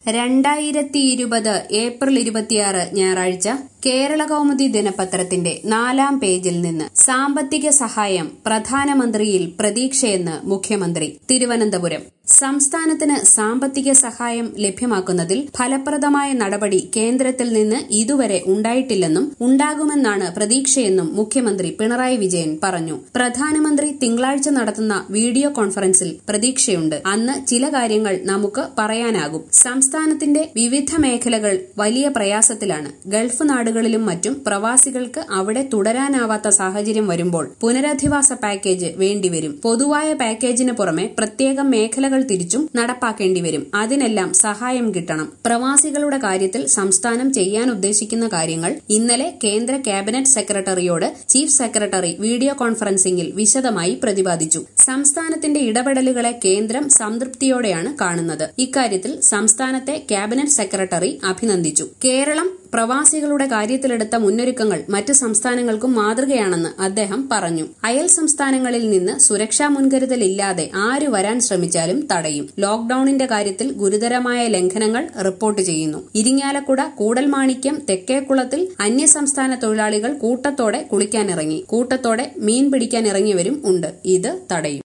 രണ്ടായിരത്തി ഇരുപത് ഏപ്രിൽ ഇരുപത്തിയാറ് ഞായറാഴ്ച കേരള കൗമുദി ദിനപത്രത്തിന്റെ നാലാം പേജിൽ നിന്ന് സാമ്പത്തിക സഹായം പ്രധാനമന്ത്രിയിൽ പ്രതീക്ഷയെന്ന് മുഖ്യമന്ത്രി തിരുവനന്തപുരം സംസ്ഥാനത്തിന് സാമ്പത്തിക സഹായം ലഭ്യമാക്കുന്നതിൽ ഫലപ്രദമായ നടപടി കേന്ദ്രത്തിൽ നിന്ന് ഇതുവരെ ഉണ്ടായിട്ടില്ലെന്നും ഉണ്ടാകുമെന്നാണ് പ്രതീക്ഷയെന്നും മുഖ്യമന്ത്രി പിണറായി വിജയൻ പറഞ്ഞു പ്രധാനമന്ത്രി തിങ്കളാഴ്ച നടത്തുന്ന വീഡിയോ കോൺഫറൻസിൽ പ്രതീക്ഷയുണ്ട് അന്ന് ചില കാര്യങ്ങൾ നമുക്ക് പറയാനാകും സംസ്ഥാനത്തിന്റെ വിവിധ മേഖലകൾ വലിയ പ്രയാസത്തിലാണ് ഗൾഫ് നാടുകളിലും മറ്റും പ്രവാസികൾക്ക് അവിടെ തുടരാനാവാത്ത സാഹചര്യം വരുമ്പോൾ പുനരധിവാസ പാക്കേജ് വേണ്ടിവരും പൊതുവായ പാക്കേജിന് പുറമെ പ്രത്യേകം മേഖലകൾ തിരിച്ചും നടപ്പാക്കേണ്ടി വരും അതിനെല്ലാം സഹായം കിട്ടണം പ്രവാസികളുടെ കാര്യത്തിൽ സംസ്ഥാനം ചെയ്യാൻ ഉദ്ദേശിക്കുന്ന കാര്യങ്ങൾ ഇന്നലെ കേന്ദ്ര ക്യാബിനറ്റ് സെക്രട്ടറിയോട് ചീഫ് സെക്രട്ടറി വീഡിയോ കോൺഫറൻസിംഗിൽ വിശദമായി പ്രതിപാദിച്ചു സംസ്ഥാനത്തിന്റെ ഇടപെടലുകളെ കേന്ദ്രം സംതൃപ്തിയോടെയാണ് കാണുന്നത് ഇക്കാര്യത്തിൽ സംസ്ഥാനത്തെ ക്യാബിനറ്റ് സെക്രട്ടറി അഭിനന്ദിച്ചു കേരളം പ്രവാസികളുടെ കാര്യത്തിലെടുത്ത മുന്നൊരുക്കങ്ങൾ മറ്റ് സംസ്ഥാനങ്ങൾക്കും മാതൃകയാണെന്ന് അദ്ദേഹം പറഞ്ഞു അയൽ സംസ്ഥാനങ്ങളിൽ നിന്ന് സുരക്ഷാ മുൻകരുതലില്ലാതെ ആര് വരാൻ ശ്രമിച്ചാലും തടയും ലോക്ഡൌണിന്റെ കാര്യത്തിൽ ഗുരുതരമായ ലംഘനങ്ങൾ റിപ്പോർട്ട് ചെയ്യുന്നു ഇരിങ്ങാലക്കുട കൂടൽമാണിക്യം തെക്കേക്കുളത്തിൽ അന്യസംസ്ഥാന തൊഴിലാളികൾ കൂട്ടത്തോടെ കുളിക്കാനിറങ്ങി കൂട്ടത്തോടെ മീൻ പിടിക്കാനിറങ്ങിയവരും ഉണ്ട് ഇത് തടയും